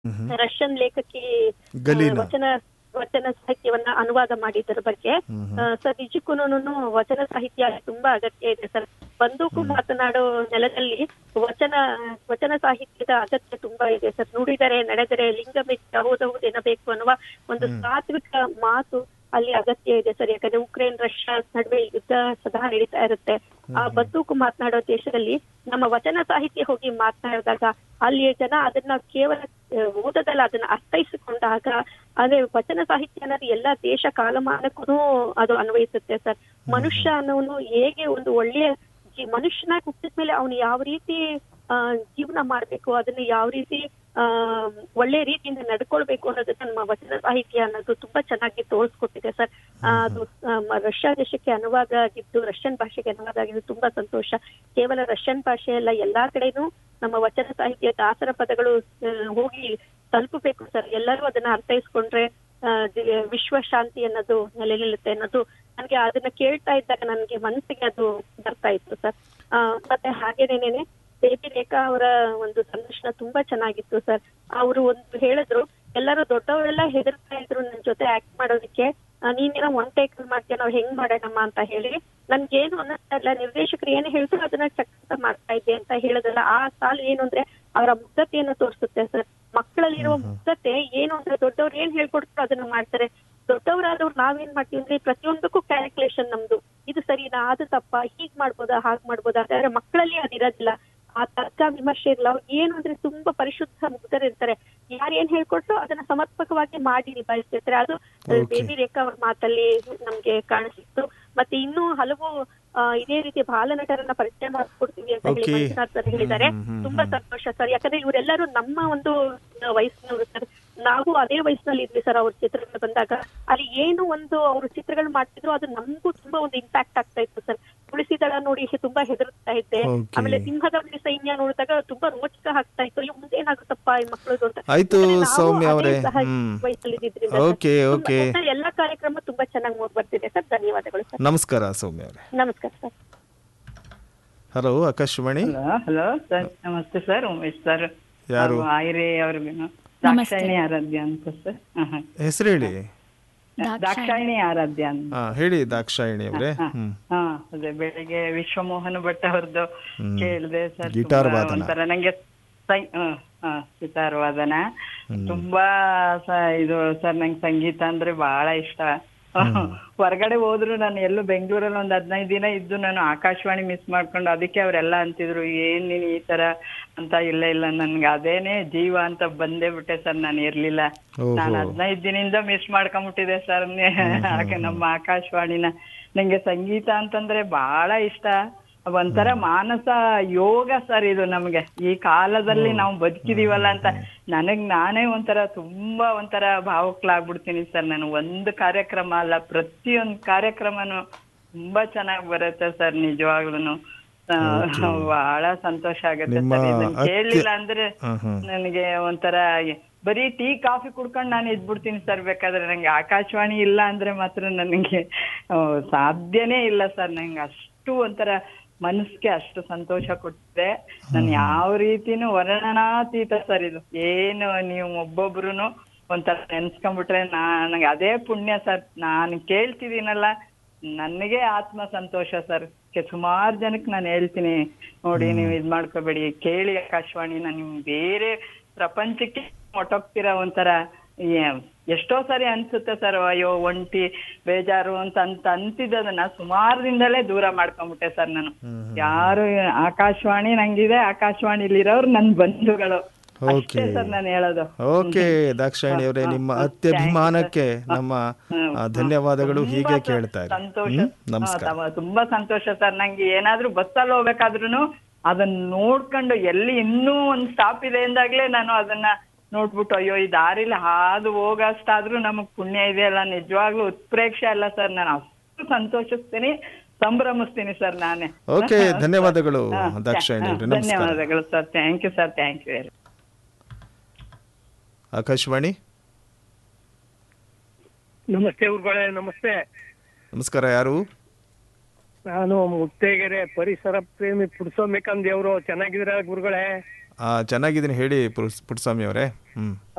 ಮ್ಹೂ. Russian ಲೇಖಕಿ ಆ, ಗಲೀನಾ. ವಚನ ವಚನ ಸಾಹಿತ್ಯವನ್ನ ಅನುವಾದ ಮಾಡಿದ್ರ ಬಗ್ಗೆ ಮ್ಹೂ. ಆ, ಸರ್ ನಿಜಕ್ಕೂನು ವಚನ ಸಾಹಿತ್ಯ ತುಂಬಾ ಅಗತ್ಯ ಇದೆ ಸರ್ ಬಂದೂಕು ಮಾತನಾಡೋ ನೆಲದಲ್ಲಿ ವಚನ ವಚನ ಸಾಹಿತ್ಯದ ಅಗತ್ಯ ತುಂಬಾ ಇದೆ ಸರ್ ನುಡಿದರೆ ನಡೆದರೆ ಲಿಂಗ ಮೆಚ್ಚ ಹೋದಹುದೆನಬೇಕು ಅನ್ನುವ ಒಂದು ಸಾತ್ವಿಕ ಮಾತು ಅಲ್ಲಿ ಅಗತ್ಯ ಇದೆ ಸರ್ ಯಾಕಂದ್ರೆ ಉಕ್ರೇನ್ ರಷ್ಯಾ ನಡುವೆ ಯುದ್ಧ ಸದಾ ನಡೀತಾ ಇರುತ್ತೆ ಆ ಬಂದೂಕು ಮಾತನಾಡೋ ದೇಶದಲ್ಲಿ ನಮ್ಮ ವಚನ ಸಾಹಿತ್ಯ ಹೋಗಿ ಮಾತನಾಡಿದಾಗ ಅಲ್ಲಿಯ ಜನ ಅದನ್ನ ಕೇವಲ ಆ, ಓದದಲ್ಲ ಅದನ್ನ ಅರ್ಥೈಸಿಕೊಂಡಾಗ ಅಂದ್ರೆ ವಚನ ಸಾಹಿತ್ಯ ಅನ್ನೋದು ಎಲ್ಲ ದೇಶ ಕಾಲಮಾನಕ್ಕೂ ಅದು ಅನ್ವಯಿಸುತ್ತೆ ಸರ್ ಮನುಷ್ಯ ಅನ್ನೋನು ಹೇಗೆ ಒಂದು ಒಳ್ಳೆಯ ಜೀ- ಮನುಷ್ಯನಾಗಿ ಹುಟ್ಟಿದ ಮೇಲೆ ಅವನು ಯಾವ ರೀತಿ ಆ, ಜೀವನ ಮಾಡ್ಬೇಕು ಅದನ್ನ ಯಾವ ರೀತಿ ಆ ಒಳ್ಳೆ ರೀತಿಯಿಂದ ನಡ್ಕೊಳ್ಬೇಕು ಅನ್ನೋದನ್ನ ನಮ್ಮ ವಚನ ಸಾಹಿತ್ಯ ಅನ್ನೋದು ತುಂಬಾ ಚೆನ್ನಾಗಿ ತೋರಿಸ್ಕೊಟ್ಟಿದೆ ಸರ್ ಆ, ಅದು ಆ, ಮ- ರಷ್ಯಾ ದೇಶಕ್ಕೆ ಅನುವಾದ ಆಗಿದ್ದು ರಷ್ಯನ್ ಭಾಷೆಗೆ ಅನುವಾದ ಆಗಿದ್ದು ತುಂಬಾ ಸಂತೋಷ ಕೇವಲ ರಷ್ಯನ್ ಭಾಷೆ ಅಲ್ಲ ಎಲ್ಲಾ ಕಡೆನೂ ನಮ್ಮ ವಚನ ಸಾಹಿತ್ಯ ದಾಸರ ಪದಗಳು ಆ, ಹೋಗಿ ತಲುಪಬೇಕು ಸರ್ ಎಲ್ಲರೂ ಅದನ್ನ ಅರ್ಥೈಸ್ಕೊಂಡ್ರೆ ಆ, ದಿ- ವಿಶ್ವ ಶಾಂತಿ ಅನ್ನೋದು ನೆಲೆ ನಿಲ್ಲುತ್ತೆ ಅನ್ನೋದು ನನಗೆ ಅದನ್ನ ಕೇಳ್ತಾ ಇದ್ದಾಗ ನನಗೆ ಮನಸ್ಸಿಗೆ ಅದು ಬರ್ತಾ ಇತ್ತು ಸರ್ ಆ, ಮತ್ತೆ ಹಾಗೇನೇನೆ ಬೇಬಿ ರೇಖಾ ಅವರ ಒಂದು ಸಂದರ್ಶನ ತುಂಬಾ ಚೆನ್ನಾಗಿತ್ತು ಸರ್ ಅವರು ಒಂದು ಹೇಳಿದ್ರು ಎಲ್ಲರೂ ದೊಡ್ಡವರೆಲ್ಲ ಹೆದರ್ತಾ ಇದ್ರು ನನ್ ಜೊತೆ ಆಕ್ಟ್ ಮಾಡೋದಕ್ಕೆ ಆ, ನೀನೇನೋ ಒನ್ ಟೇಕ್ ಮಾಡ್ತೀಯ ನಾವ್ ಹೆಂಗ್ ಮಾಡೋಣಮ್ಮ ಅಂತ ಹೇಳಿ ನನ್ಗೇನು ಅನ್ನಿಸ್ತಾ ಇಲ್ಲ ನಿರ್ದೇಶಕರು ಏನು ಹೇಳ್ತಾರೆ ಅದನ್ನ ಚಕ್ರ ಮಾಡ್ತಾ ಇದ್ದೆ ಅಂತ ಹೇಳೋದಲ್ಲ ಆ ಸಾಲು ಏನು ಅಂದ್ರೆ ಅವರ ಮುಗ್ಧತೆಯನ್ನು ತೋರಿಸುತ್ತೆ ಸರ್ ಮಕ್ಕಳಲ್ಲಿರುವ ಮುಗ್ಧತೆ ಏನು ಅಂದ್ರೆ ದೊಡ್ಡವ್ರು ಏನ್ ಹೇಳ್ಕೊಡ್ತಾರೋ ಅದನ್ನ ಮಾಡ್ತಾರೆ ದೊಡ್ಡವರಾದವ್ರು ನಾವೇನ್ ಮಾಡ್ತೀವಿ ಅಂದ್ರೆ ಪ್ರತಿಯೊಂದಕ್ಕೂ ಕ್ಯಾಲ್ಕುಲೇಷನ್ ನಮ್ದು ಇದು ಸರಿನಾ ಅದು ತಪ್ಪ ಹೀಗ್ ಮಾಡ್ಬೋದಾ ಹಾಗ್ ಮಾಡ್ಬೋದಾ ಆದ್ರೆ ಮಕ್ಕಳಲ್ಲಿ ಅದಿರೋದಿಲ್ಲ ಆ ತರ್ಕ ವಿಮರ್ಶೆ ಇರಲ್ಲ ಅವ್ರು ಏನು ಅಂದ್ರೆ ತುಂಬಾ ಪರಿಶುದ್ಧ ಮುಗ್ಧರಿರ್ತಾರೆ ಯಾರು ಏನ್ ಹೇಳ್ಕೊಟ್ರು ಅದನ್ನ ಸಮರ್ಪಕವಾಗಿ ಮಾಡಿ ನಿಭಾಯಿಸ್ತಿರ್ತಾರೆ ಅದು Okay. ಬೇಬಿ ರೇಖಾ ಅವ್ರ ಮಾತಲ್ಲಿ ನಮ್ಗೆ ಕಾಣಿಸಿತ್ತು ಮತ್ತೆ ಇನ್ನೂ ಹಲವು ಆ, ಇದೇ ರೀತಿ ಬಾಲನಟರನ್ನ ಪರಿಚಯ ಮಾಡ್ಕೊಡ್ತೀವಿ ಅಂತ ಹೇಳಿ Okay. ಮಂಜುನಾಥ್ ಸರ್ ಹೇಳಿದ್ದಾರೆ ಹ್ಮ್, ಹ್ಮ್, ತುಂಬಾ ಹ್ಮ್. ಸಂತೋಷ ಸರ್ ಯಾಕಂದ್ರೆ ಇವರೆಲ್ಲರೂ ನಮ್ಮ ಒಂದು ವಯಸ್ಸಿನವರು ಸರ್ ನಾವು ಅದೇ ವಯಸ್ಸಿನಲ್ಲಿ ಇದ್ವಿ ಸರ್ ಅವ್ರ ಚಿತ್ರಗಳು ಬಂದಾಗ ಅಲ್ಲಿ ಏನು ಒಂದು ಅವ್ರ ಚಿತ್ರಗಳು ಮಾಡ್ತಿದ್ರು ಅದು ನಮಗೂ ತುಂಬಾ ಒಂದು ಇಂಪ್ಯಾಕ್ಟ್ ಆಗ್ತಾ ಇತ್ತು ಸರ್ ತುಳಸಿದಳ ನೋಡಿ ತುಂಬಾ ಹೆದರ್ತಾ ಇದ್ದೆ Okay. ಆಮೇಲೆ ಸಿಂಹದ ಬಳಿ ಸೈನ್ಯ ನೋಡಿದಾಗ ತುಂಬಾ ರೋಚಕ ಆಗ್ತಾ ಇತ್ತು ಅಯ್ಯೋ ಮುಂದೆ ಏನಾಗುತ್ತಪ್ಪ ಈ ಮಕ್ಕಳು ಅಂತ ಆಯ್ತು, ಯಾಕಂದ್ರೆ ನಾವು ಸೌಮ್ಯ ಅದೇ ಅವರೇ. ಸಹ ಹ್ಮ್. ವಯಸ್ಸಲ್ಲಿ ಇದ್ದಿದ್ರಿಂದ ಸರ್. Okay, ತುಂಬಾ- okay. ಒಟ್ನಲ್ಲಿ ಎಲ್ಲಾ ಕಾರ್ಯಕ್ರಮ ತುಂಬಾ ಚೆನ್ನಾಗಿ ಮೂಡ್ ಬರ್ತಿದೆ ಸರ್ ಧನ್ಯವಾದಗಳು ಸರ್ ನಮಸ್ಕಾರ ಸೌಮ್ಯ ಅವರೇ ನಮಸ್ಕಾರ sir hello Akashvani hello hello sir ನಮಸ್ತೆ ಸರ್ ಉಮೇಶ್ ಸರ್ ಯಾರು? ಹಾಗೂ ಆಯ್ರೆ ಅವ್ರಿಗೂ ದಾಕ್ಷಾಯಿಣಿ ಆರಾಧ್ಯ ಅಂತ ಸರ್ ಹ, ಹ. ಹೆಸರು ಹೇಳಿ ದಾಕ್ಷಾಯಿಣಿ ಆರಾಧ್ಯ ಅಂತ ಹಾ ಹೇಳಿ ದಾಕ್ಷಾಯಿಣಿ ಅವರೇ ಹ, ಹ್ಮ್ ಹಾ ಅದೇ ಬೆಳಿಗ್ಗೆ ವಿಶ್ವಮೋಹನ್ ಭಟ್ ಅವ್ರದ್ದು ಹ್ಮ್. ಕೇಳಿದೆ ಸರ್ ಗಿಟಾರ್ ತುಂಬಾ ವಾದನ. ಒಂಥರ ನಂಗೆ ಸೈ ಹ, ಹ, ಗಿಟಾರ್ ವಾದನ ಹ್ಮ್. ತುಂಬಾ ಸ- ಇದು ಸರ್ ನಂಗೆ ಸಂಗೀತ ಅಂದ್ರೆ ಬಹಳ ಇಷ್ಟ ಹೊರಗಡೆ ಹೋದ್ರು ನಾನು ಎಲ್ಲೂ ಬೆಂಗಳೂರಲ್ಲಿ ಒಂದ್ ಹದಿನೈದು ದಿನ ಇದ್ದು ನಾನು ಆಕಾಶವಾಣಿ ಮಿಸ್ ಮಾಡ್ಕೊಂಡು ಅದಕ್ಕೆ ಅವರೆಲ್ಲ ಅಂತಿದ್ರು ಏನ್ ನೀನ್ ಈ ತರ ಅಂತ ಇಲ್ಲ ಇಲ್ಲ ನನ್ಗೆ ಅದೇನೆ ಜೀವ ಅಂತ ಬಂದೇ ಬಿಟ್ಟೆ ಸರ್ ನಾನು ಇರ್ಲಿಲ್ಲ ಓಹೋ. ನಾನು ಹದಿನೈದು ದಿನದಿಂದ ಮಿಸ್ ಮಾಡ್ಕೊಂಬಿಟ್ಟಿದೆ ಸರ್ ಹಾಗೆ ನಮ್ಮ ಆಕಾಶವಾಣಿನ ನಂಗೆ ಸಂಗೀತ ಅಂತಂದ್ರೆ ಬಹಳ ಇಷ್ಟ ಒಂಥರ ಮಾನಸ ಯೋಗ ಸರ್ ಇದು ನಮ್ಗೆ ಈ ಕಾಲದಲ್ಲಿ ನಾವು ಬದುಕಿದೀವಲ್ಲ ಅಂತ ನನಗ್ ನಾನೇ ಒಂಥರ ತುಂಬಾ ಒಂಥರ ಭಾವುಕಲಾಗ್ಬಿಡ್ತೀನಿ ಸರ್ ನಾನು ಒಂದು ಕಾರ್ಯಕ್ರಮ ಅಲ್ಲ ಪ್ರತಿಯೊಂದು ಕಾರ್ಯಕ್ರಮನು ತುಂಬಾ ಚೆನ್ನಾಗಿ ಬರುತ್ತೆ ಸರ್ ನಿಜವಾಗ್ಲೂನು ಆ, ಬಹಳ ಸಂತೋಷ ಆಗುತ್ತೆ ನಿಮ್ಮ ಸರ್ ಇದನ್ನ ಅತ್ಯ- ಕೇಳಲಿಲ್ಲ ಅಂದ್ರೆ ಹ್ಮ್, ಹ್ಮ್. ನನಗೆ ಒಂಥರ ಬರೀ ಟೀ ಕಾಫಿ ಕುಡ್ಕೊಂಡು ನಾನು ಇದ್ಬಿಡ್ತೀನಿ ಸರ್ ಬೇಕಾದ್ರೆ ನಂಗೆ ಆಕಾಶವಾಣಿ ಇಲ್ಲ ಅಂದ್ರೆ ಮಾತ್ರ ನನಗೆ ಆ, ಸಾಧ್ಯನೇ ಇಲ್ಲ ಸರ್ ನಂಗೆ ಅಷ್ಟು ಒಂಥರ ಮನಸ್ಸಿಗೆ ಅಷ್ಟು ಸಂತೋಷ ಕೊಟ್ಟಿದೆ ನಾನು ಯಾವ ರೀತಿನೂ ವರ್ಣನಾತೀತ ಸರ್ ಇದು ಏನು ನೀವು ಒಬ್ಬೊಬ್ರುನು ಒಂಥರ ನೆನ್ಸ್ಕೊಂಡ್ಬಿಟ್ರೆ ನಾ ನನಗೆ ಅದೇ ಪುಣ್ಯ ಸರ್ ನಾನು ಕೇಳ್ತಿದ್ದೀನಲ್ಲ ನನಗೆ ಆತ್ಮ ಸಂತೋಷ ಸರ್ ಸುಮಾರು ಜನಕ್ಕೆ ನಾನು ಹೇಳ್ತೀನಿ ನೋಡಿ ನೀವು ಇದ್ ಮಾಡ್ಕೋಬೇಡಿ ಕೇಳಿ ಆಕಾಶವಾಣಿನ ನಿಮ್ ಬೇರೆ ಪ್ರಪಂಚಕ್ಕೆ ಹೊಟ್ಟೋಗ್ತೀರಾ ಒಂಥರ ಏ- ಎಷ್ಟೋ ಸರಿ ಅನ್ಸುತ್ತೆ ಸರ್ ಅಯ್ಯೋ ಒಂಟಿ ಬೇಜಾರು ಅಂತ ಅಂತ ಅಂತಿದ್ದದನ್ನ ಸುಮಾರು ದಿನದಲ್ಲೇ ದೂರ ಮಾಡ್ಕೊಂಡ್ಬಿಟ್ಟೆ ಸರ್ ನಾನು ಯಾರು ಆಕಾಶವಾಣಿ ನಂಗಿದೆ ಆಕಾಶವಾಣಿಲಿರೋರು ನನ್ ಬಂಧುಗಳು ಅಷ್ಟೇ Okay. ಸರ್ ನಾನು ಹೇಳೋದು ಓಕೆ ದಾಕ್ಷಾಯಿಣಿ ಅವರೇ ನಿಮ್ಮ ಹಾ, ಹಾ, ಅತ್ಯಭಿಮಾನಕ್ಕೆ thank you, sir. ನಮ್ಮ ಹ್ಮ್, ಆ, ಹ್ಮ್. ಧನ್ಯವಾದಗಳು ತುಂಬಾ ಹೀಗೆ ಸ- ಕೇಳ್ತಾ ಇರಿ ಸಂತೋಷ ಹ್ಮ್? ಹಾ, ನಮಸ್ಕಾರ ತಮ್ಮ- ತುಂಬಾ ಸಂತೋಷ ಸರ್ ನಂಗೆ ಏನಾದ್ರೂ ಬಸ್ಸಲ್ಲಿ ಹೋಗ್ಬೇಕಾದ್ರೂ ಅದನ್ನ ನೋಡ್ಕೊಂಡು ಎಲ್ಲಿ ಇನ್ನೂ ಒಂದ್ ಸ್ಟಾಪ್ ಇದೆ ಎಂದಾಗ್ಲೇ ನಾನು ಅದನ್ನ ನೋಡ್ಬಿಟ್ಟು ಅಯ್ಯೋ ಈ ದಾರಿಲಿ ಹಾದು ಹೋಗಷ್ಟಾದ್ರೂ ನಮಗ್ ಪುಣ್ಯ ಇದೆಯಲ್ಲ ನಿಜವಾಗ್ಲೂ ಉತ್ಪ್ರೇಕ್ಷೆ ಅಲ್ಲ ಸರ್ ನಾನು ಅಷ್ಟು ಸಂತೋಷಿಸ್ತೀನಿ ಸಂಭ್ರಮಿಸ್ತೀನಿ ಸರ್ ನಾನೇ ಓಕೆ ಧನ್ಯವಾದಗಳು ಹಾ, ದಾಕ್ಷಾಯಿಣಿ ಹಾ, ಅವರೇ ನಮಸ್ಕಾರ ಧನ್ಯವಾದಗಳು sir thank you sir thank you very Akashvani ನಮಸ್ತೆ ಗುರುಗಳೇ ನಮಸ್ತೆ ನಮಸ್ಕಾರ ಯಾರು ನಾನು ಮುತ್ತೇಗೆರೆ ಪರಿಸರ ಪ್ರೇಮಿ ಪುರುಷೋಮಿಕನ್ ದೇವರು ಚೆನ್ನಾಗಿದ್ದೀರಾ ಗುರುಗಳೇ ಆ, ಚೆನ್ನಾಗಿದ್ದೀನಿ ಹೇಳಿ ಪುರುಸ್- ಪುಟ್ಟಸ್ವಾಮಿ ಅವರೇ ಹ್ಮ್